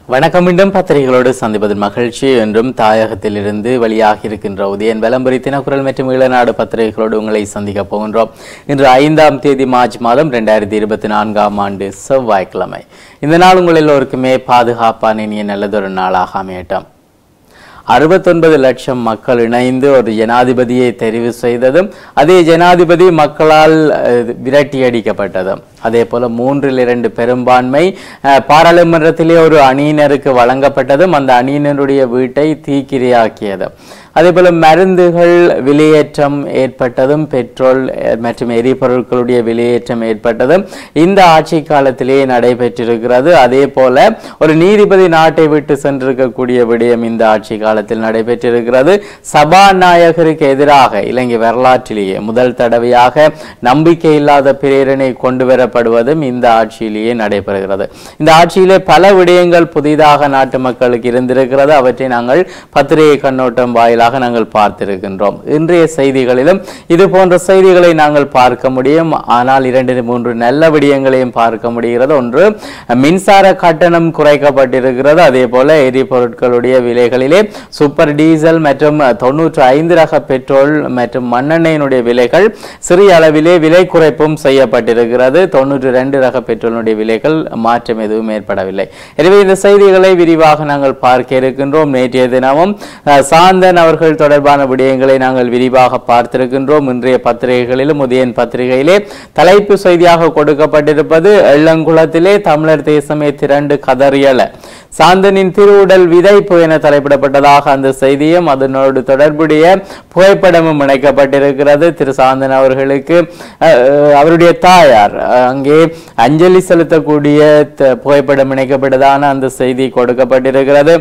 வணக்கம் மீண்டும் பத்திரிகைகளோடு சந்திப்பதில் மகிழ்ச்சி என்றும் தாயகத்திலிருந்து வெளியாகி இருக்கின்ற உதயன் விளம்பரி தினக்குரல் மற்றும் ஈழநாடு பத்திரிகைகளோடு உங்களை சந்திக்க போகின்றோம் இன்று ஐந்தாம் தேதி மார்ச் மாதம் இரண்டாயிரத்தி இருபத்தி நான்காம் ஆண்டு செவ்வாய்க்கிழமை இந்த நாள் உங்கள் எல்லோருக்குமே பாதுகாப்பான இனிய நல்லதொரு நாளாக அமையட்டும் அறுபத்தொன்பது லட்சம் மக்கள் இணைந்து ஒரு ஜனாதிபதியை தெரிவு செய்ததும் அதே ஜனாதிபதி மக்களால் அஹ், விரட்டியடிக்கப்பட்டதும் அதே போல மூன்றில் இரண்டு பெரும்பான்மை அஹ், பாராளுமன்றத்திலே ஒரு அணியினருக்கு வழங்கப்பட்டதும் அந்த அணியினருடைய வீட்டை தீக்கிரையாக்கியதும் அதே போல மருந்துகள் விலையேற்றம் ஏற்பட்டதும் பெட்ரோல் அஹ், மற்றும் எரிபொருட்களுடைய விலையேற்றம் ஏற்பட்டதும் இந்த ஆட்சி காலத்திலே நடைபெற்றிருக்கிறது அதே போல ஒரு நீதிபதி நாட்டை விட்டு சென்றிருக்கக்கூடிய விடயம் இந்த ஆட்சி காலத்தில் நடைபெற்றிருக்கிறது சபாநாயகருக்கு எதிராக இலங்கை வரலாற்றிலேயே முதல் தடவையாக நம்பிக்கை இல்லாத பிரேரணை கொண்டு வரப்படுவதும் இந்த ஆட்சியிலேயே நடைபெறுகிறது இந்த ஆட்சியிலே பல விடயங்கள் புதிதாக நாட்டு மக்களுக்கு இருந்திருக்கிறது அவற்றை நாங்கள் பத்திரிகை கண்ணோட்டம் வாயிலாக நாங்கள் பார்த்திருக்கின்றோம் இன்றைய செய்திகளிலும் இது போன்ற செய்திகளை நாங்கள் பார்க்க முடியும் ஆனால் இரண்டு மூன்று நல்ல விடயங்களையும் பார்க்க முடிகிறது ஒன்று மின்சார கட்டணம் குறைக்கப்பட்டிருக்கிறது அதே போல எரிபொருட்களுடைய விலைகளிலே சூப்பர் டீசல் மற்றும் தொன்னூற்று ஐந்து ரக பெட்ரோல் மற்றும் மண்ணெண்ணெயினுடைய விலைகள் சிறிய அளவிலே விலை குறைப்பும் செய்யப்பட்டிருக்கிறது தொன்னூற்று ரெண்டு ரக பெட்ரோலுடைய விலைகள் மாற்றம் எதுவும் ஏற்படவில்லை எனவே இந்த செய்திகளை விரிவாக நாங்கள் பார்க்க இருக்கின்றோம் நேற்றைய தினமும் அஹ், சாந்தன் அவர்கள் தொடர்பான விடயங்களை நாங்கள் விரிவாக பார்த்திருக்கின்றோம் இன்றைய பத்திரிகைகளிலும் உதயன் பத்திரிகையிலே தலைப்பு செய்தியாக கொடுக்கப்பட்டிருப்பது எள்ளங்குளத்திலே தமிழர் தேசமே திரண்டு கதறியல சாந்தனின் திருவுடல் விதைப்பு என தலைப்பிடப்பட்டதாக அந்த செய்தியும் அதனோடு தொடர்புடைய புகைப்படமும் இணைக்கப்பட்டிருக்கிறது திரு சாந்தன் அவர்களுக்கு அஹ், அஹ், அவருடைய தாயார் அஹ், அங்கே அஞ்சலி செலுத்தக்கூடிய த- புகைப்படம் இணைக்கப்பட்டதான அந்த செய்தி கொடுக்கப்பட்டிருக்கிறது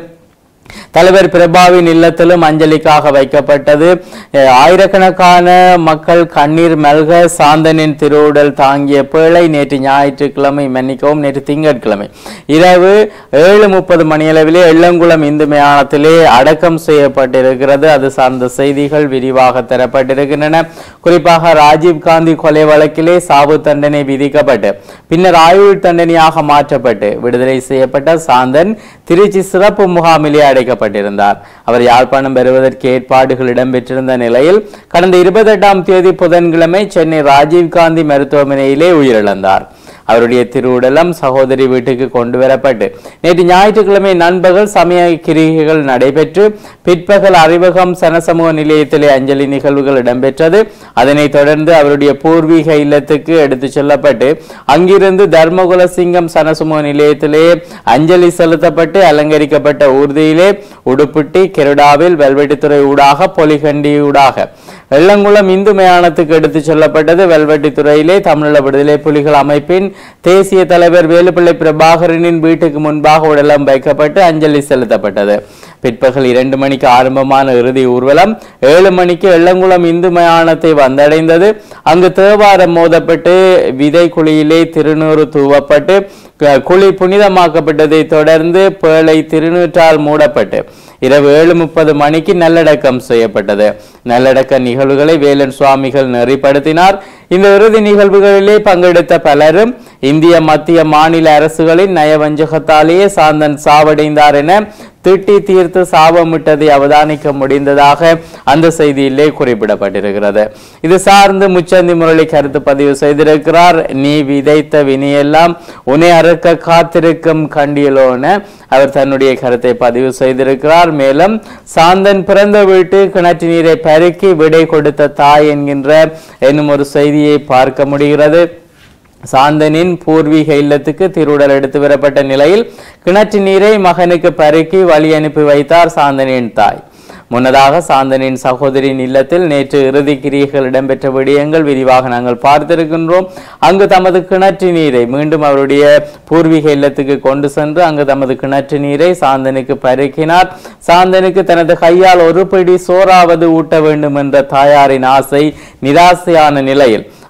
தலைவர் பிரபாவின் இல்லத்திலும் அஞ்சலிக்காக வைக்கப்பட்டது அஹ் ஆயிரக்கணக்கான மக்கள் கண்ணீர் மல்க சாந்தனின் திருவுடல் தாங்கிய பேழை நேற்று ஞாயிற்றுக்கிழமை மன்னிக்கவும் நேற்று திங்கட்கிழமை இரவு ஏழு முப்பது மணியளவிலே எள்ளங்குளம் இந்து மயானத்திலே அடக்கம் செய்யப்பட்டிருக்கிறது அது சார்ந்த செய்திகள் விரிவாக தரப்பட்டிருக்கின்றன குறிப்பாக ராஜீவ் காந்தி கொலை வழக்கிலே சாவு தண்டனை விதிக்கப்பட்டு பின்னர் ஆயுள் தண்டனையாக மாற்றப்பட்டு விடுதலை செய்யப்பட்ட சாந்தன் திருச்சி சிறப்பு முகாமிலே அடைக்கப்பட்டிருந்தார் அவர் யாழ்ப்பாணம் பெறுவதற்கு ஏற்பாடுகள் இடம்பெற்றிருந்த நிலையில் கடந்த இருபத்தெட்டாம் தேதி புதன்கிழமை சென்னை ராஜீவ்காந்தி மருத்துவமனையிலே உயிரிழந்தார் அவருடைய திருவுடலம் சகோதரி வீட்டுக்கு கொண்டு வரப்பட்டு நேற்று ஞாயிற்றுக்கிழமை நண்பகல் சமய கிரிகைகள் நடைபெற்று பிற்பகல் அறிவகம் சனசமூக நிலையத்திலே அஞ்சலி நிகழ்வுகள் இடம்பெற்றது அதனைத் தொடர்ந்து அவருடைய பூர்வீக இல்லத்துக்கு எடுத்துச் செல்லப்பட்டு அங்கிருந்து தர்மகுல சிங்கம் சனசமூக நிலையத்திலே அஞ்சலி செலுத்தப்பட்டு அலங்கரிக்கப்பட்ட ஊர்தியிலே உடுப்புட்டி கெருடாவில் வெல்வெட்டித்துறை ஊடாக பொலிகண்டி ஊடாக வெள்ளங்குளம் இந்து மயானத்துக்கு எடுத்துச் செல்லப்பட்டது வெல்வெட்டித்துறையிலே தமிழீழ விடுதலை புலிகள் அமைப்பின் தேசிய தலைவர் வேலுப்பிள்ளை பிரபாகரனின் வீட்டுக்கு முன்பாக உடலம் வைக்கப்பட்டு அஞ்சலி செலுத்தப்பட்டது பிற்பகல் இரண்டு மணிக்கு ஆரம்பமான இறுதி ஊர்வலம் ஏழு மணிக்கு வெள்ளங்குளம் இந்து மயானத்தை வந்தடைந்தது அங்கு தேவாரம் மோதப்பட்டு விதை குழியிலே திருநூறு தூவப்பட்டு க- குழி புனிதமாக்கப்பட்டதை தொடர்ந்து பேழை திருநூற்றால் மூடப்பட்டு இரவு ஏழு முப்பது மணிக்கு நல்லடக்கம் செய்யப்பட்டது நல்லடக்க நிகழ்வுகளை வேலன் சுவாமிகள் நெறிப்படுத்தினார் இந்த இறுதி நிகழ்வுகளிலே பங்கெடுத்த பலரும் இந்திய மத்திய மாநில அரசுகளின் நயவஞ்சகத்தாலேயே சாந்தன் சாவடைந்தார் என திட்டி தீர்த்து சாபமிட்டதை அவதானிக்க முடிந்ததாக அந்த செய்தியிலே குறிப்பிடப்பட்டிருக்கிறது இது சார்ந்து முச்சந்தி முரளி கருத்து பதிவு செய்திருக்கிறார் நீ விதைத்த வினையெல்லாம் உன்னை அறுக்க காத்திருக்கும் கண்டியலோன அவர் தன்னுடைய கருத்தை பதிவு செய்திருக்கிறார் மேலும் சாந்தன் பிறந்த வீட்டு கிணற்று நீரை பருக்கி விடை கொடுத்த தாய் என்கின்ற என்னும் ஒரு செய்தியை பார்க்க முடிகிறது சாந்தனின் பூர்வீக இல்லத்துக்கு திருவுடல் எடுத்து வரப்பட்ட நிலையில் கிணற்று நீரை மகனுக்கு பருக்கி வழி அனுப்பி வைத்தார் சாந்தனின் தாய் முன்னதாக சாந்தனின் சகோதரியின் இல்லத்தில் நேற்று இறுதி கிரியைகள் இடம்பெற்ற விடயங்கள் விரிவாக நாங்கள் பார்த்திருக்கின்றோம் அங்கு தமது கிணற்று நீரை மீண்டும் அவருடைய பூர்வீக இல்லத்துக்கு கொண்டு சென்று அங்கு தமது கிணற்று நீரை சாந்தனுக்கு பருக்கினார் சாந்தனுக்கு தனது கையால் ஒரு பிடி சோறாவது ஊட்ட வேண்டும் என்ற தாயாரின் ஆசை நிராசையான நிலையில்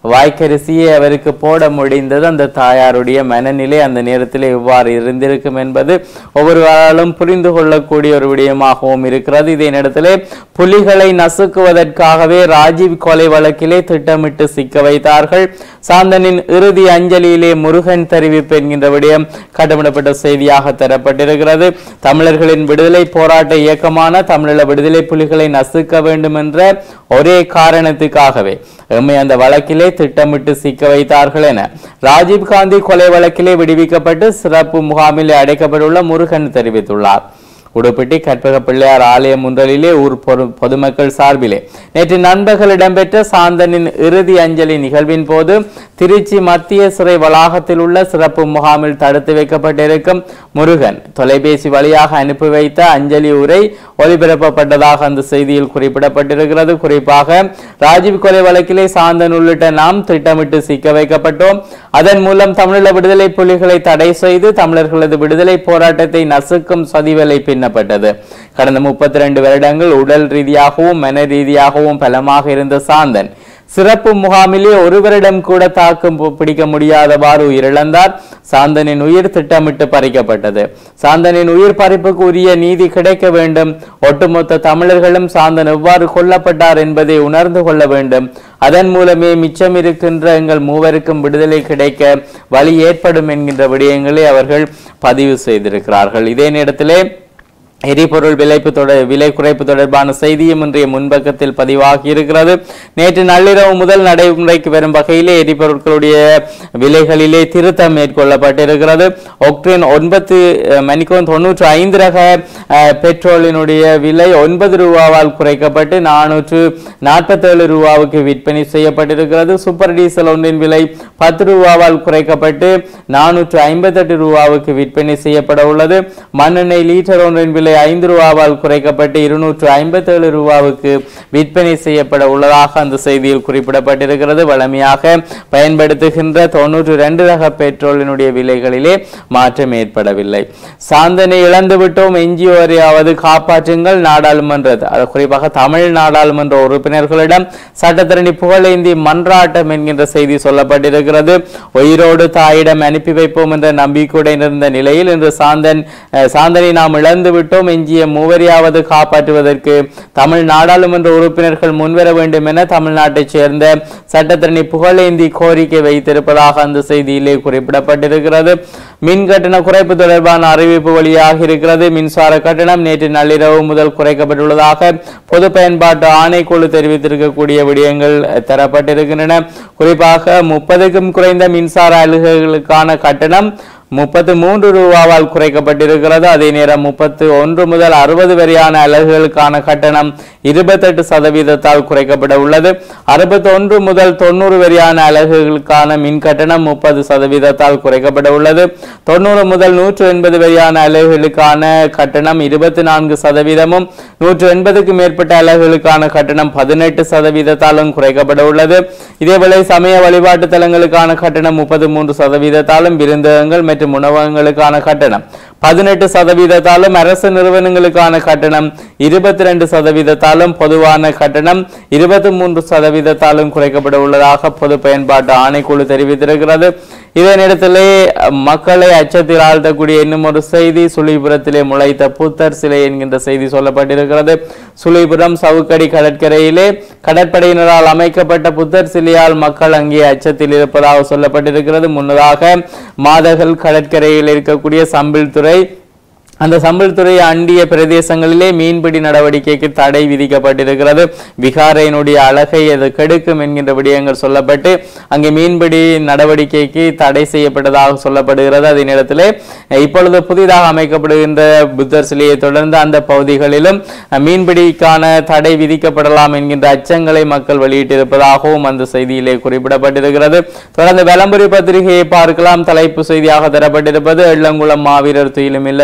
வாய்க்கரிசியை அவருக்கு போட முடிந்தது அந்த தாயாருடைய மனநிலை அந்த நேரத்தில் எவ்வாறு இருந்திருக்கும் என்பது ஒவ்வொருவராலும் புரிந்து கொள்ளக்கூடிய ஒரு விடயமாகவும் இருக்கிறது இதே நேரத்திலே புலிகளை நசுக்குவதற்காகவே ராஜீவ் கொலை வழக்கிலே திட்டமிட்டு சிக்க வைத்தார்கள் சாந்தனின் இறுதி அஞ்சலியிலே முருகன் தெரிவிப்பு என்கின்ற விடயம் கட்டமிடப்பட்ட செய்தியாக தரப்பட்டிருக்கிறது தமிழர்களின் விடுதலை போராட்ட இயக்கமான தமிழீழ விடுதலை புலிகளை நசுக்க வேண்டும் என்ற ஒரே காரணத்துக்காகவே எம்மை அந்த வழக்கிலே திட்டமிட்டு சிக்க வைத்தார்கள் என ராஜீவ் காந்தி கொலை வழக்கிலே விடுவிக்கப்பட்டு சிறப்பு முகாமில் அடைக்கப்பட்டுள்ள முருகன் தெரிவித்துள்ளார் உடுப்பிட்டி கற்பக பிள்ளையார் ஆலயம் ஒன்றலிலே ஊர் பொது- பொதுமக்கள் சார்பிலே நேற்று நண்பர்கள் இடம்பெற்ற சாந்தனின் இறுதி அஞ்சலி நிகழ்வின் போது திருச்சி மத்திய சிறை வளாகத்தில் உள்ள சிறப்பு முகாமில் தடுத்து வைக்கப்பட்டிருக்கும் முருகன் தொலைபேசி வழியாக அனுப்பி வைத்த அஞ்சலி உரை ஒலிபரப்பப்பட்டதாக அந்த செய்தியில் குறிப்பிடப்பட்டிருக்கிறது குறிப்பாக ராஜீவ் கொலை வழக்கிலே சாந்தன் உள்ளிட்ட நாம் திட்டமிட்டு சிக்க வைக்கப்பட்டோம் அதன் மூலம் தமிழீழ விடுதலை புலிகளை தடை செய்து தமிழர்களது விடுதலை போராட்டத்தை நசுக்கும் சதிவேலை பின்னப்பட்டது கடந்த முப்பத்தி ரெண்டு வருடங்கள் உடல் ரீதியாகவும் மன ரீதியாகவும் பலமாக இருந்த சாந்தன் சிறப்பு முகாமிலே ஒருவரிடம் கூட தாக்கம் பு- பிடிக்க முடியாதவாறு உயிரிழந்தார் சாந்தனின் உயிர் திட்டமிட்டு பறிக்கப்பட்டது சாந்தனின் உயிர் பறிப்புக்கு உரிய நீதி கிடைக்க வேண்டும் ஒட்டுமொத்த தமிழர்களும் சாந்தன் எவ்வாறு கொல்லப்பட்டார் என்பதை உணர்ந்து கொள்ள வேண்டும் அதன் மூலமே மிச்சம் இருக்கின்ற எங்கள் மூவருக்கும் விடுதலை கிடைக்க வழி ஏற்படும் என்கின்ற விடயங்களை அவர்கள் பதிவு செய்திருக்கிறார்கள் இதே நேரத்திலே எரிபொருள் விலைப்பு தொடர் விலை குறைப்பு தொடர்பான செய்தியும் இன்றைய முன்பக்கத்தில் பதிவாகி இருக்கிறது நேற்று நள்ளிரவு முதல் நடைமுறைக்கு வரும் வகையிலே எரிபொருட்களுடைய விலைகளிலே திருத்தம் மேற்கொள்ளப்பட்டிருக்கிறது ஒக்டேன் ஒன்பது அஹ், மணிக்கூர் தொன்னூற்று ஐந்து ரக அஹ், பெட்ரோலினுடைய விலை ஒன்பது ரூபாவால் குறைக்கப்பட்டு நானூற்று நாற்பத்தேழு ரூபாவுக்கு விற்பனை செய்யப்பட்டிருக்கிறது சூப்பர் டீசல் ஒன்றின் விலை பத்து ரூபாவால் குறைக்கப்பட்டு நானூற்று ஐம்பத்தெட்டு ரூபாவுக்கு விற்பனை செய்யப்பட உள்ளது மண்ணெண்ணெய் லீட்டர் ஒன்றின் விலை ஐந்து ரூபாவால் குறைக்கப்பட்டு இருநூற்று ஐம்பத்தேழு ரூபாவுக்கு விற்பனை செய்யப்பட உள்ளதாக அந்த செய்தியில் குறிப்பிடப்பட்டிருக்கிறது வழமையாக பயன்படுத்துகின்ற தொன்னூற்று ரெண்டு ரக பெட்ரோலினுடைய விலைகளிலே மாற்றம் ஏற்படவில்லை சாந்தனை இழந்து விட்டோம் எஞ்சியோரையாவது காப்பாற்றுங்கள் நாடாளுமன்ற அது குறிப்பாக தமிழ் நாடாளுமன்ற உறுப்பினர்களிடம் சட்டத்தரணி புகழேந்தி மன்றாட்டம் என்கின்ற செய்தி சொல்லப்பட்டிருக்கிறது உயிரோடு தாயிடம் அனுப்பி வைப்போம் என்ற நம்பிக்கையுடன் இருந்த நிலையில் இன்று சாந்தன் அஹ், சாந்தனை நாம் இழந்து விட்டோம் எஞ்சிய மூவரையாவது காப்பாற்றுவதற்கு தமிழ் நாடாளுமன்ற உறுப்பினர்கள் முன்வர வேண்டும் என தமிழ்நாட்டைச் சேர்ந்த சட்டத்தரணி புகழேந்தி கோரிக்கை வைத்திருப்பதாக அந்த செய்தியிலே குறிப்பிடப்பட்டிருக்கிறது மின் கட்டண குறைப்பு தொடர்பான அறிவிப்பு வெளியாக இருக்கிறது மின்சார கட்டணம் நேற்று நள்ளிரவு முதல் குறைக்கப்பட்டுள்ளதாக பொது பயன்பாட்டு ஆணைக்குழு தெரிவித்திருக்கக்கூடிய விடயங்கள் தரப்பட்டிருக்கின்றன குறிப்பாக முப்பதுக்கும் குறைந்த மின்சார அலுவலர்களுக்கான கட்டணம் முப்பத்து மூன்று ரூபாவால் குறைக்கப்பட்டிருக்கிறது அதே நேரம் முப்பத்து ஒன்று முதல் அறுபது வரையான அலகுகளுக்கான கட்டணம் இருபத்தெட்டு சதவீதத்தால் குறைக்கப்பட உள்ளது அறுபத்தி ஒன்று முதல் தொண்ணூறு வரையான அலகுகளுக்கான மின் கட்டணம் முப்பது சதவீதத்தால் குறைக்கப்பட உள்ளது தொண்ணூறு முதல் நூற்று எண்பது வரையான அலகுகளுக்கான கட்டணம் இருபத்தி நான்கு சதவீதமும் நூற்று எண்பதுக்கு மேற்பட்ட அலகுகளுக்கான கட்டணம் பதினெட்டு சதவீதத்தாலும் குறைக்கப்பட உள்ளது இதேவேளை சமய வழிபாட்டு தலங்களுக்கான கட்டணம் முப்பது மூன்று சதவீதத்தாலும் விருந்தகங்கள் மற்றும் உணவகங்களுக்கான கட்டணம் பதினெட்டு சதவீதத்தாலும் அரசு நிறுவனங்களுக்கான கட்டணம் இருபத்தி ரெண்டு சதவீதத்தாலும் பொதுவான கட்டணம் இருபத்தி மூன்று சதவீதத்தாலும் குறைக்கப்பட உள்ளதாக பொது பயன்பாட்டு ஆணைக்குழு தெரிவித்திருக்கிறது இதே நேரத்திலே மக்களை அச்சத்தில் ஆழ்த்தக்கூடிய இன்னும் ஒரு செய்தி சுழிபுரத்திலே முளைத்த புத்தர் சிலை என்கின்ற செய்தி சொல்லப்பட்டிருக்கிறது சுழிபுரம் சவுக்கடி கடற்கரையிலே கடற்படையினரால் அமைக்கப்பட்ட புத்தர் சிலையால் மக்கள் அங்கே அச்சத்தில் இருப்பதாக சொல்லப்பட்டிருக்கிறது முன்னதாக மாதகல் கடற்கரையில் இருக்கக்கூடிய சம்பில்துறை அந்த சம்பளத்துறை அண்டிய பிரதேசங்களிலே மீன்பிடி நடவடிக்கைக்கு தடை விதிக்கப்பட்டிருக்கிறது விகாரையினுடைய அழகை அது கெடுக்கும் என்கின்ற விடயங்கள் சொல்லப்பட்டு அங்கே மீன்பிடி நடவடிக்கைக்கு தடை செய்யப்பட்டதாக சொல்லப்படுகிறது அதே நேரத்திலே இப்பொழுது புதிதாக அமைக்கப்படுகின்ற புத்தர் சிலையை தொடர்ந்து அந்த பகுதிகளிலும் மீன்பிடிக்கான தடை விதிக்கப்படலாம் என்கின்ற அச்சங்களை மக்கள் வெளியிட்டிருப்பதாகவும் அந்த செய்தியிலே குறிப்பிடப்பட்டிருக்கிறது தொடர்ந்து விளம்பரி பத்திரிகையை பார்க்கலாம் தலைப்பு செய்தியாக தரப்பட்டிருப்பது எள்ளங்குளம் மாவீரர் துயிலும் இல்லத்திலே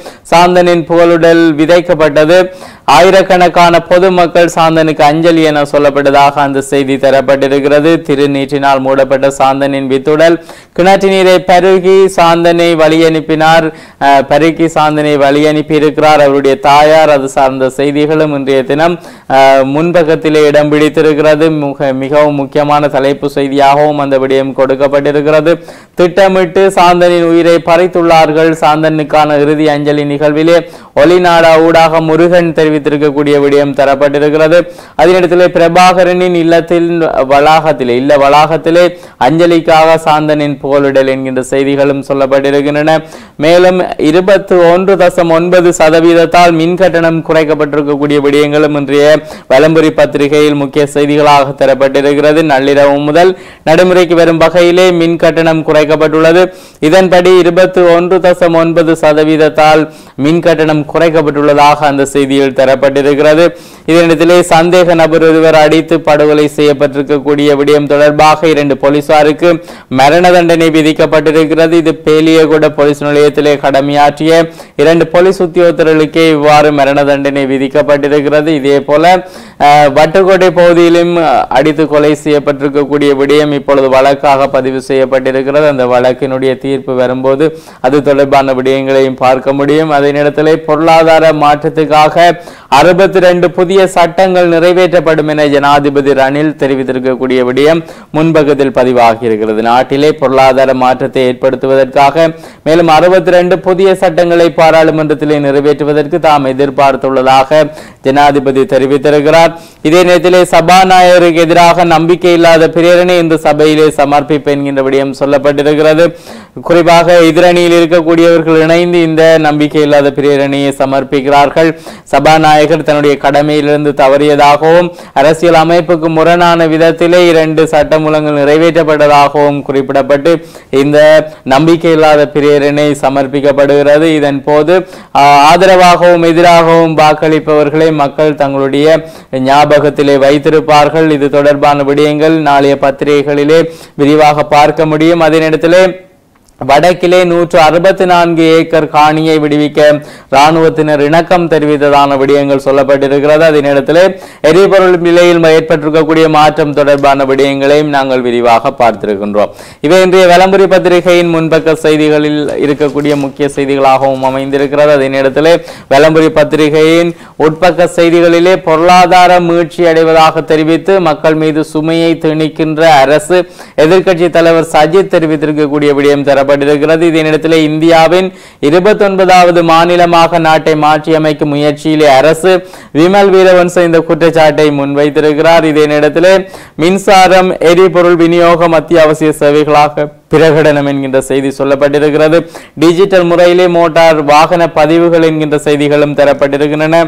சாந்தனின் புகழுடல் விதைக்கப்பட்டது ஆயிரக்கணக்கான பொதுமக்கள் சாந்தனுக்கு அஞ்சலி என சொல்லப்பட்டதாக அந்த செய்தி தரப்பட்டிருக்கிறது திருநீற்றினால் மூடப்பட்ட சாந்தனின் வித்துடல் கிணற்று நீரை பருகி சாந்தனை வழி அனுப்பினார் அஹ், பருகி சாந்தனை வழி அனுப்பி இருக்கிறார் அவருடைய தாயார் அது சார்ந்த செய்திகளும் இன்றைய தினம் அஹ், முன்பக்கத்திலே இடம் பிடித்திருக்கிறது மிக மிகவும் முக்கியமான தலைப்பு செய்தியாகவும் அந்த விடயம் கொடுக்கப்பட்டிருக்கிறது திட்டமிட்டு சாந்தனின் உயிரை பறித்துள்ளார்கள் சாந்தனுக்கான இறுதி அஞ்சலி நிகழ்விலே ஒலிநாடா ஊடாக முருகன் தெரிவித்திருக்கக்கூடிய விடயம் தரப்பட்டிருக்கிறது அதனிடத்திலே பிரபாகரனின் இல்லத்தில் வளாகத்திலே இல்ல வளாகத்திலே அஞ்சலிக்காக சாந்தனின் புகழிடல் என்கின்ற செய்திகளும் சொல்லப்பட்டிருக்கின்றன மேலும் இருபத்தி ஒன்று தசம் ஒன்பது சதவீதத்தால் மின் கட்டணம் குறைக்கப்பட்டிருக்கக்கூடிய விடயங்களும் இன்றைய வலம்புரி பத்திரிகையில் முக்கிய செய்திகளாக தரப்பட்டிருக்கிறது நள்ளிரவு முதல் நடைமுறைக்கு வரும் வகையிலே மின் கட்டணம் குறைக்கப்பட்டுள்ளது இதன்படி இருபத்தி ஒன்று தசம் ஒன்பது சதவீதத்தால் மின் கட்டணம் குறைக்கப்பட்டுள்ளதாக அந்த செய்தியில் தரப்பட்டிருக்கிறது இதனிடத்திலே சந்தேக நபர் ஒருவர் அடித்து படுகொலை செய்யப்பட்டிருக்கக்கூடிய விடயம் தொடர்பாக இரண்டு போலீசாருக்கு மரண தண்டனை விதிக்கப்பட்டிருக்கிறது இது பேலியகுட போலீஸ் நிலையத்திலே கடமையாற்றிய இரண்டு போலீஸ் உத்தியோகத்தர்களுக்கே இவ்வாறு மரண தண்டனை விதிக்கப்பட்டிருக்கிறது இதே போல அஹ், வட்டுக்கோட்டை பகுதியிலும் அஹ், அடித்து கொலை செய்யப்பட்டிருக்கக்கூடிய விடயம் இப்பொழுது வழக்காக பதிவு செய்யப்பட்டிருக்கிறது அந்த வழக்கினுடைய தீர்ப்பு வரும்போது அது தொடர்பான விடயங்களையும் பார்க்க முடியும் அதே நேரத்தில் பொருளாதார மாற்றத்துக்காக அறுபத்தி ரெண்டு புதிய சட்டங்கள் நிறைவேற்றப்படும் என ஜனாதிபதி ரணில் தெரிவித்திருக்கக்கூடிய விடயம் முன்பக்கத்தில் பதிவாகி இருக்கிறது நாட்டிலே பொருளாதார மாற்றத்தை ஏற்படுத்துவதற்காக மேலும் அறுபத்தி ரெண்டு புதிய சட்டங்களை பாராளுமன்றத்திலே நிறைவேற்றுவதற்கு தாம் எதிர்பார்த்துள்ளதாக ஜனாதிபதி தெரிவித்திருக்கிறார் இதே நேரத்திலே சபாநாயகருக்கு எதிராக நம்பிக்கை இல்லாத பிரேரணை இந்த சபையிலே சமர்ப்பிப்பு என்கின்ற விடயம் சொல்லப்பட்டிருக்கிறது குறிப்பாக எதிரணியில் இருக்கக்கூடியவர்கள் இணைந்து இந்த நம்பிக்கை இல்லாத பிரேரணையை சமர்ப்பிக்கிறார்கள் சபாநாயகர் தன்னுடைய கடமையிலிருந்து தவறியதாகவும் அரசியல் அமைப்புக்கு முரணான விதத்திலே இரண்டு சட்டமூலங்கள் நிறைவேற்றப்பட்டதாகவும் குறிப்பிடப்பட்டு இந்த நம்பிக்கை இல்லாத பிரேரணை சமர்ப்பிக்கப்படுகிறது இதன் போது ஆஹ், ஆதரவாகவும் எதிராகவும் வாக்களிப்பவர்களை மக்கள் தங்களுடைய ஞாபகத்திலே வைத்திருப்பார்கள் இது தொடர்பான விடயங்கள் நாளைய பத்திரிகைகளிலே விரிவாக பார்க்க முடியும் அதே நேரத்திலே வடக்கிலே நூற்று அறுபத்தி நான்கு ஏக்கர் காணியை விடுவிக்க ராணுவத்தினர் இணக்கம் தெரிவித்ததான விடயங்கள் சொல்லப்பட்டிருக்கிறது அதே நேரத்திலே எரிபொருள் விலையில் ஏற்பட்டிருக்கக்கூடிய மாற்றம் தொடர்பான விடயங்களையும் நாங்கள் விரிவாக பார்த்திருக்கின்றோம் இவை இன்றைய விளம்பரி பத்திரிகையின் முன்பக்க செய்திகளில் இருக்கக்கூடிய முக்கிய செய்திகளாகவும் அமைந்திருக்கிறது அதே நேரத்திலே விளம்பரி பத்திரிகையின் உட்பக்க செய்திகளிலே பொருளாதார மீழ்ச்சி அடைவதாக தெரிவித்து மக்கள் மீது சுமையை திணிக்கின்ற அரசு எதிர்க்கட்சி தலைவர் சஜித் தெரிவித்திருக்கக்கூடிய விடயம் தரப்பட்டிருக்கிறது இதே நேரத்தில் இந்தியாவின் இருபத்தி ஒன்பதாவது மாநிலமாக நாட்டை மாற்றியமைக்கும் முயற்சியிலே அரசு விமல் வீரவன்ச இந்த குற்றச்சாட்டை முன்வைத்திருக்கிறார் இதே நேரத்திலே மின்சாரம் எரிபொருள் விநியோகம் அத்தியாவசிய சேவைகளாக பிரகடனம் என்கின்ற செய்தி சொல்லப்பட்டிருக்கிறது டிஜிட்டல் முறையிலே மோட்டார் வாகன பதிவுகள் என்கின்ற செய்திகளும் தரப்பட்டிருக்கின்றன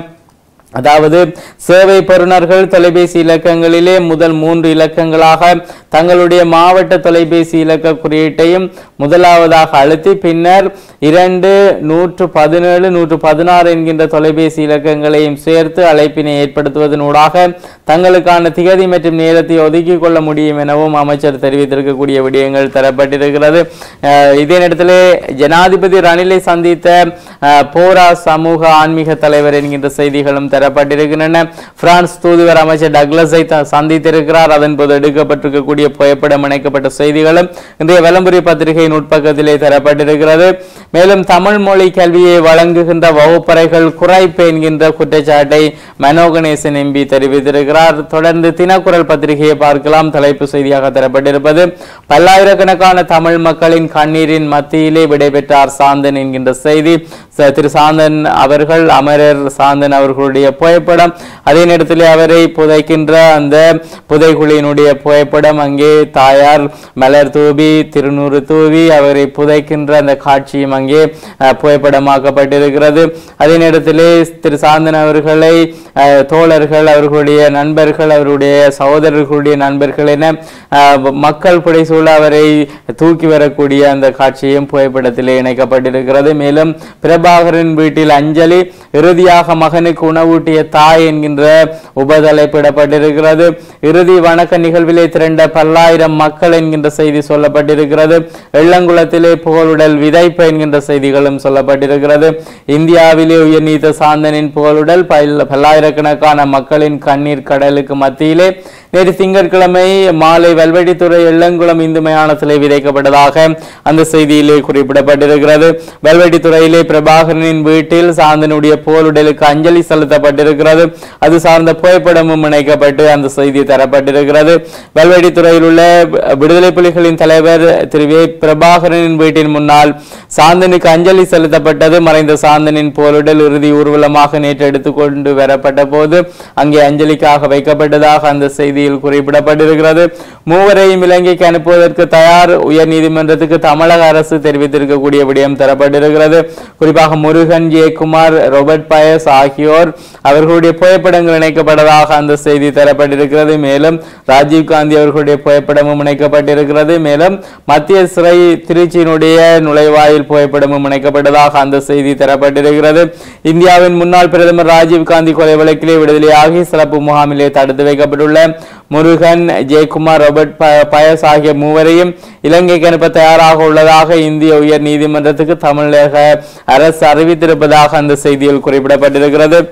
அதாவது சேவை பெறுநர்கள் தொலைபேசி இலக்கங்களிலே முதல் மூன்று இலக்கங்களாக தங்களுடைய மாவட்ட தொலைபேசி இலக்க குறியீட்டையும் முதலாவதாக அழுத்தி பின்னர் இரண்டு நூற்று பதினேழு நூற்று பதினாறு என்கின்ற தொலைபேசி இலக்கங்களையும் சேர்த்து அழைப்பினை ஏற்படுத்துவதனூடாக தங்களுக்கான திகதி மற்றும் நேரத்தை ஒதுக்கிக் கொள்ள முடியும் எனவும் அமைச்சர் தெரிவித்திருக்கக்கூடிய விடயங்கள் தரப்பட்டிருக்கிறது அஹ் இதே நேரத்திலே ஜனாதிபதி ரணிலை சந்தித்த அஹ், போரா சமூக ஆன்மீக தலைவர் என்கின்ற செய்திகளும் தரப்பட்டிருக்கின்றன பிரான்ஸ் தூதுவர் அமைச்சர் டக்ளஸை த- சந்தித்திருக்கிறார் அதன் போது எடுக்கப்பட்டிருக்கக்கூடிய புகைப்படம் இணைக்கப்பட்ட செய்திகளும் இன்றைய விளம்பரி பத்திரிகையின் உட்பக்கத்திலே தரப்பட்டிருக்கிறது மேலும் தமிழ் மொழி கல்வியை வழங்குகின்ற வகுப்பறைகள் குறைப்பு என்கின்ற குற்றச்சாட்டை மனோ கணேசன் எம்பி தெரிவித்திருக்கிறார் தொடர்ந்து தினக்குரல் பத்திரிகையை பார்க்கலாம் தலைப்பு செய்தியாக தரப்பட்டிருப்பது பல்லாயிரக்கணக்கான தமிழ் மக்களின் கண்ணீரின் மத்தியிலே விடைபெற்றார் சாந்தன் என்கின்ற செய்தி ச- திரு சாந்தன் அவர்கள் அமரர் சாந்தன் அவர்களுடைய புகைப்படம் அதே நேரத்தில் அவரை புதைக்கின்ற அந்த புதைகுழியினுடைய புகைப்படம் அங்கே தாயார் மலர் தூவி திருநூறு தூவி அவரை புதைக்கின்ற அந்த காட்சியும் அங்கே அஹ், புகைப்படமாக்கப்பட்டிருக்கிறது அதே நேரத்திலே திரு சாந்தன் அவர்களை அஹ், தோழர்கள் அவர்களுடைய நண்பர்கள் அவருடைய சகோதரர்களுடைய நண்பர்கள் என அஹ், மக்கள் புடைசூழ அவரை தூக்கி வரக்கூடிய அந்த காட்சியும் புகைப்படத்திலே இணைக்கப்பட்டிருக்கிறது மேலும் பிரபாகரன் வீட்டில் அஞ்சலி இறுதியாக மகனுக்கு உணவு உயிரூட்டிய தாய் என்கின்ற உபதலைப்பிடப்பட்டிருக்கிறது இறுதி வணக்க நிகழ்விலே திரண்ட பல்லாயிரம் மக்கள் என்கின்ற செய்தி சொல்லப்பட்டிருக்கிறது எள்ளங்குளத்திலே புகழுடல் விதைப்பு என்கின்ற செய்திகளும் சொல்லப்பட்டிருக்கிறது இந்தியாவிலே உயர்நீத்த சாந்தனின் புகழுடல் பல்- பல்லாயிரக்கணக்கான மக்களின் கண்ணீர் கடலுக்கு மத்தியிலே நேற்று திங்கட்கிழமை மாலை வெல்வெட்டித்துறை எள்ளங்குளம் இந்து மயானத்திலே விதைக்கப்பட்டதாக அந்த செய்தியிலே குறிப்பிடப்பட்டிருக்கிறது வெல்வெட்டித்துறையிலே பிரபாகரனின் வீட்டில் சாந்தனுடைய புகழுடலுக்கு அஞ்சலி செலுத்தப்பட்டிருக்கிறது அது சார்ந்த புகைப்படமும் இணைக்கப்பட்டு அந்த செய்தி தரப்பட்டிருக்கிறது வெல்வெட்டித்துறையில் உள்ள விடுதலை புலிகளின் தலைவர் திரு வே பிரபாகரனின் வீட்டின் முன்னால் சாந்தனுக்கு அஞ்சலி செலுத்தப்பட்டது மறைந்த சாந்தனின் புகழுடல் இறுதி ஊர்வலமாக நேற்று எடுத்துக்கொண்டு வரப்பட்ட போது அங்கே அஞ்சலிக்காக வைக்கப்பட்டதாக அந்த செய்தியில் குறிப்பிடப்பட்டிருக்கிறது மூவரையும் இலங்கைக்கு அனுப்புவதற்கு தயார் உயர் நீதிமன்றத்துக்கு தமிழக அரசு தெரிவித்திருக்கக்கூடிய விடயம் தரப்பட்டிருக்கிறது குறிப்பாக முருகன் ஜெயக்குமார் ரோபர்ட் பயஸ் ஆகியோர் அவர்களுடைய புகைப்படங்கள் இணைக்கப்பட்டதாக அந்த செய்தி தரப்பட்டிருக்கிறது மேலும் ராஜீவ் காந்தி அவர்களுடைய புகைப்படமும் இணைக்கப்பட்டிருக்கிறது மேலும் மத்திய சிறை திருச்சியினுடைய நுழைவாயில் புகைப்படமும் இணைக்கப்பட்டதாக அந்த செய்தி தரப்பட்டிருக்கிறது இந்தியாவின் முன்னாள் பிரதமர் ராஜீவ் காந்தி கொலை வழக்கிலே விடுதலையாகி சிறப்பு முகாமிலே தடுத்து வைக்கப்பட்டுள்ள முருகன் ஜெயக்குமார் ராபர்ட் ப- பயஸ் ஆகிய மூவரையும் இலங்கைக்கு அனுப்ப தயாராக உள்ளதாக இந்திய உயர் நீதிமன்றத்துக்கு தமிழக அரசு அறிவித்திருப்பதாக அந்த செய்தியில் குறிப்பிடப்பட்டிருக்கிறது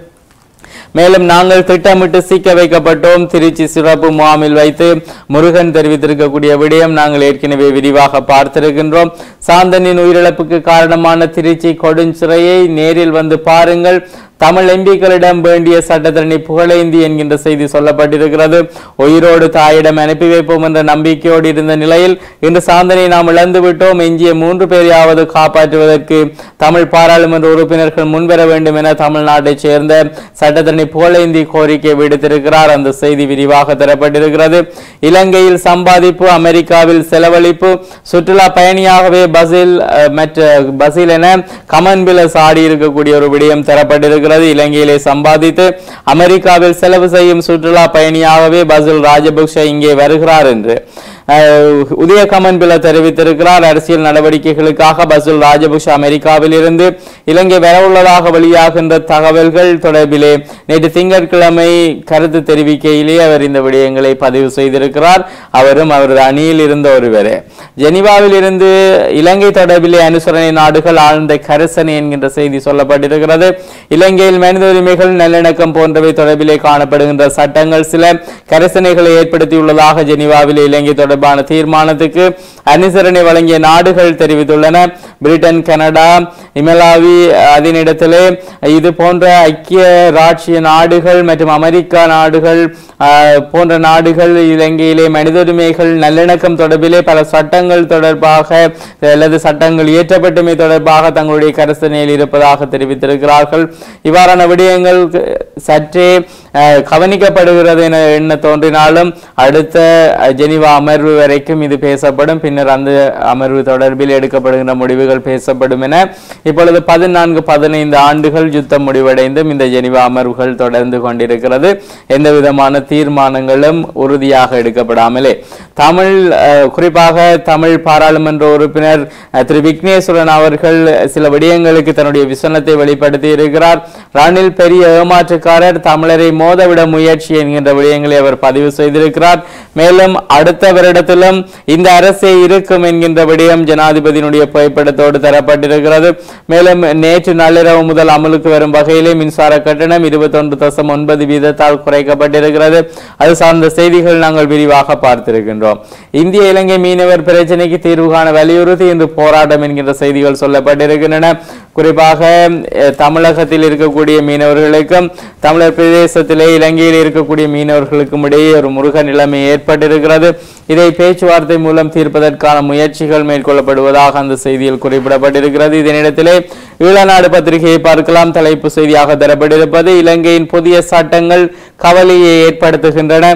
மேலும் நாங்கள் திட்டமிட்டு சிக்க வைக்கப்பட்டோம் திருச்சி சிறப்பு முகாமில் வைத்து முருகன் தெரிவித்திருக்கக்கூடிய விடயம் நாங்கள் ஏற்கனவே விரிவாக பார்த்திருக்கின்றோம் சாந்தனின் உயிரிழப்புக்கு காரணமான திருச்சி கொடுஞ்சிறையை நேரில் வந்து பாருங்கள் தமிழ் எம்பிக்களிடம் வேண்டிய சட்டத்தரணி புகழேந்தி என்கின்ற செய்தி சொல்லப்பட்டிருக்கிறது உயிரோடு தாயிடம் அனுப்பி வைப்போம் என்ற நம்பிக்கையோடு இருந்த நிலையில் இன்று சாந்தனை நாம் இழந்து விட்டோம் எஞ்சிய மூன்று பேரையாவது காப்பாற்றுவதற்கு தமிழ் பாராளுமன்ற உறுப்பினர்கள் முன்வர வேண்டும் என தமிழ்நாட்டைச் சேர்ந்த சட்டத்தரணி புகழேந்தி கோரிக்கை விடுத்திருக்கிறார் அந்த செய்தி விரிவாக தரப்பட்டிருக்கிறது இலங்கையில் சம்பாதிப்பு அமெரிக்காவில் செலவழிப்பு சுற்றுலா பயணியாகவே பசில் அஹ், மற்ற பசில் என கமன் பிலஸ் ஆடி இருக்கக்கூடிய ஒரு விடயம் தரப்பட்டிருக்கிறது இலங்கையிலே சம்பாதித்து அமெரிக்காவில் செலவு செய்யும் சுற்றுலா பயணியாகவே பசில் ராஜபக்ஷ இங்கே வருகிறார் என்று அஹ், உதய கமன் பில தெரிவித்திருக்கிறார் அரசியல் நடவடிக்கைகளுக்காக பசுல் ராஜபக்ஷ அமெரிக்காவில் இருந்து இலங்கை வரவுள்ளதாக வெளியாகின்ற தகவல்கள் தொடர்பிலே நேற்று திங்கட்கிழமை கருத்து தெரிவிக்கையிலே அவர் இந்த விடயங்களை பதிவு செய்திருக்கிறார் அவரும் அவரது அணியில் இருந்த ஒருவரே ஜெனீவாவில் இருந்து இலங்கை தொடர்பிலே அனுசரணை நாடுகள் ஆழ்ந்த கரிசனை என்கின்ற செய்தி சொல்லப்பட்டிருக்கிறது இலங்கையில் மனித உரிமைகள் நல்லிணக்கம் போன்றவை தொடர்பிலே காணப்படுகின்ற சட்டங்கள் சில கரிசனைகளை ஏற்படுத்தியுள்ளதாக ஜெனீவாவில் இலங்கை தொடர்பான தீர்மானத்துக்கு அனுசரணை வழங்கிய நாடுகள் தெரிவித்துள்ளன பிரிட்டன் கனடா இமலாவி அதனிடத்திலே இது போன்ற ஐக்கிய ராட்சிய நாடுகள் மற்றும் அமெரிக்கா நாடுகள் ஆஹ், போன்ற நாடுகள் இலங்கையிலே மனித உரிமைகள் நல்லிணக்கம் தொடர்பிலே பல சட்டங்கள் தொடர்பாக அல்லது சட்டங்கள் இயற்றப்பட்டுமை தொடர்பாக தங்களுடைய கரிசனையில் இருப்பதாக தெரிவித்திருக்கிறார்கள் இவ்வாறான விடயங்கள் சற்றே ஆஹ், கவனிக்கப்படுகிறது என எண்ண தோன்றினாலும் அடுத்த அஹ், ஜெனீவா அமர்வு வரைக்கும் இது பேசப்படும் பின்னர் அந்த அமர்வு தொடர்பில் எடுக்கப்படுகின்ற முடிவுகள் பேசப்படும் என இப்பொழுது பதினான்கு பதினைந்து ஆண்டுகள் யுத்தம் முடிவடைந்தும் இந்த ஜெனீவா அமர்வுகள் தொடர்ந்து கொண்டிருக்கிறது எந்த விதமான தீர்மானங்களும் உறுதியாக எடுக்கப்படாமலே தமிழ் அஹ், குறிப்பாக தமிழ் பாராளுமன்ற உறுப்பினர் அஹ், திரு விக்னேஸ்வரன் அவர்கள் சில விடயங்களுக்கு தன்னுடைய விசனத்தை வெளிப்படுத்தி இருக்கிறார் ரணில் பெரிய ஏமாற்றுக்காரர் தமிழரை மோதவிட முயற்சி என்கின்ற விடயங்களை அவர் பதிவு செய்திருக்கிறார் மேலும் அடுத்த வருடத்திலும் இந்த அரசே இருக்கும் என்கின்ற விடயம் ஜனாதிபதியினுடைய புகைப்படத்தோடு தரப்பட்டிருக்கிறது மேலும் நேற்று நள்ளிரவு முதல் அமலுக்கு வரும் வகையிலே மின்சார கட்டணம் இருபத்தொன்று தசம் ஒன்பது வீதத்தால் குறைக்கப்பட்டிருக்கிறது அது சார்ந்த செய்திகள் நாங்கள் விரிவாக பார்த்திருக்கின்றோம் இந்திய இலங்கை மீனவர் பிரச்சனைக்கு தீர்வு காண வலியுறுத்தி இன்று போராட்டம் என்கின்ற செய்திகள் சொல்லப்பட்டிருக்கின்றன குறிப்பாக அஹ், தமிழகத்தில் இருக்கக்கூடிய மீனவர்களுக்கும் தமிழர் பிரதேசத்திலே இலங்கையில் இருக்கக்கூடிய மீனவர்களுக்கும் இடையே ஒரு முருக நிலைமை ஏற்பட்டிருக்கிறது இதை பேச்சுவார்த்தை மூலம் தீர்ப்பதற்கான முயற்சிகள் மேற்கொள்ளப்படுவதாக அந்த செய்தியில் குறிப்பிடப்பட்டிருக்கிறது இதனிடத்திலே ஈழநாடு பத்திரிகையை பார்க்கலாம் தலைப்பு செய்தியாக தரப்பட்டிருப்பது இலங்கையின் புதிய சட்டங்கள் கவலையை ஏற்படுத்துகின்றன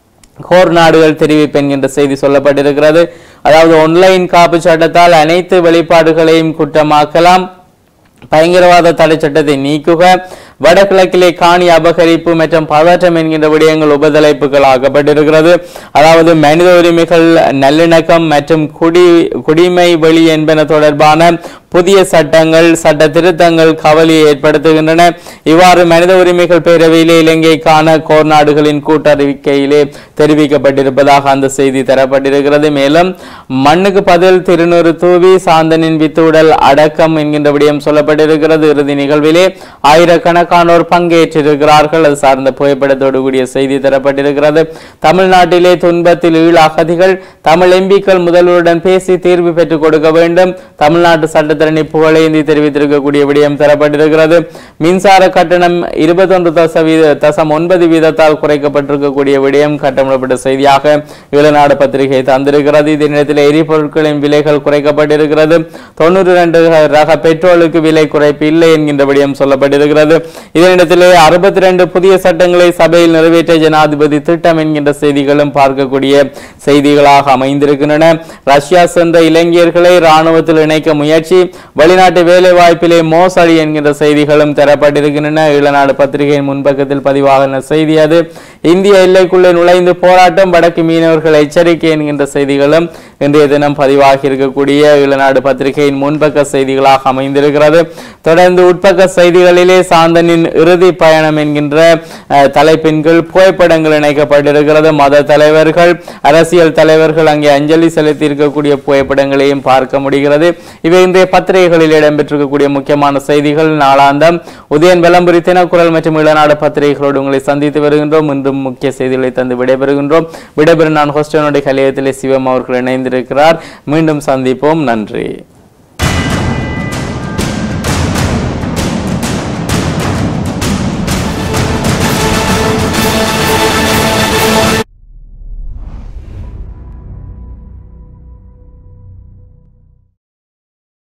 கோர் நாடுகள் தெரிவிப்பு என்கின்ற செய்தி சொல்லப்பட்டிருக்கிறது அதாவது ஒன்லைன் காப்பு சட்டத்தால் அனைத்து வெளிப்பாடுகளையும் குற்றமாக்கலாம் பயங்கரவாத தடை சட்டத்தை நீக்குக வடகிழக்கிலே காணி அபகரிப்பு மற்றும் பதற்றம் என்கின்ற விடயங்கள் உபதலைப்புகளாக்கப்பட்டிருக்கிறது அதாவது மனித உரிமைகள் நல்லிணக்கம் மற்றும் குடி குடிமை வெளி என்பன தொடர்பான புதிய சட்டங்கள் சட்ட திருத்தங்கள் கவலையை ஏற்படுத்துகின்றன இவ்வாறு மனித உரிமைகள் பேரவையிலே இலங்கைக்கான கோர் நாடுகளின் கூட்டறிக்கையிலே தெரிவிக்கப்பட்டிருப்பதாக அந்த செய்தி தரப்பட்டிருக்கிறது மேலும் மண்ணுக்கு பதில் திருநூறு தூவி சாந்தனின் வித்துடல் அடக்கம் என்கின்ற விடயம் சொல்லப்பட்டிருக்கிறது இறுதி நிகழ்விலே ஆயிரக்கணக்கானோர் பங்கேற்றிருக்கிறார்கள் அது சார்ந்த புகைப்படத்தோடு கூடிய செய்தி தரப்பட்டிருக்கிறது தமிழ்நாட்டிலே துன்பத்தில் ஈழ அகதிகள் தமிழ் எம்பிக்கள் முதல்வருடன் பேசி தீர்வு பெற்றுக் கொடுக்க வேண்டும் தமிழ்நாட்டு சட்டத்தரணி புகழேந்தி தெரிவித்திருக்கக்கூடிய விடயம் தரப்பட்டிருக்கிறது மின்சார கட்டணம் இருபத்தொன்று தச வீத தசம் ஒன்பது வீதத்தால் குறைக்கப்பட்டிருக்கக்கூடிய விடயம் கட்டமிடப்பட்ட செய்தியாக ஈழநாடு பத்திரிகை தந்திருக்கிறது இதே நேரத்தில் எரிபொருட்களின் விலைகள் குறைக்கப்பட்டிருக்கிறது தொண்ணூறு ரெண்டு ரக பெட்ரோலுக்கு விலை குறைப்பு இல்லை என்கின்ற விடயம் சொல்லப்பட்டிருக்கிறது இதே நேரத்தில் அறுபத்தி ரெண்டு புதிய சட்டங்களை சபையில் நிறைவேற்ற ஜனாதிபதி திட்டம் என்கின்ற செய்திகளும் பார்க்கக்கூடிய செய்திகளாக அமைந்திருக்கின்றன ரஷ்யா சென்ற இளைஞர்களை ராணுவத்தில் இணைக்க முயற்சி வெளிநாட்டு வேலை வாய்ப்பிலே மோசடி என்கின்ற செய்திகளும் தரப்பட்டிருக்கின்றன ஈழநாடு பத்திரிகையின் முன்பக்கத்தில் பதிவாகின செய்தி அது இந்திய எல்லைக்குள்ளே நுழைந்து போராட்டம் வடக்கு மீனவர்கள் எச்சரிக்கை என்கின்ற செய்திகளும் இன்றைய தினம் பதிவாகி இருக்கக்கூடிய ஈழநாடு பத்திரிகையின் முன்பக்க செய்திகளாக அமைந்திருக்கிறது தொடர்ந்து உட்பக்க செய்திகளிலே சாந்தனின் இறுதி பயணம் என்கின்ற அஹ், தலைப்பின் கீழ் புகைப்படங்கள் இணைக்கப்பட்டிருக்கிறது மத தலைவர்கள் அரசியல் தலைவர்கள் அங்கே அஞ்சலி செலுத்தி இருக்கக்கூடிய புகைப்படங்களையும் பார்க்க முடிகிறது இவை இன்றைய பத்திரிகைகளில் இடம்பெற்றிருக்கக்கூடிய முக்கியமான செய்திகள் நாளாந்தம் உதயன் விளம்பரி தினக்குரல் மற்றும் இளநாடு பத்திரிகைகளோடு உங்களை சந்தித்து வருகின்றோம் இன்றும் முக்கிய செய்திகளை தந்து விடைபெறுகின்றோம் விடைபெறும் நான் ஹோஸ்டனுடைய கலையத்திலே சிவம் அவர்கள் இணைந்திருக்கிறார் மீண்டும் சந்திப்போம் நன்றி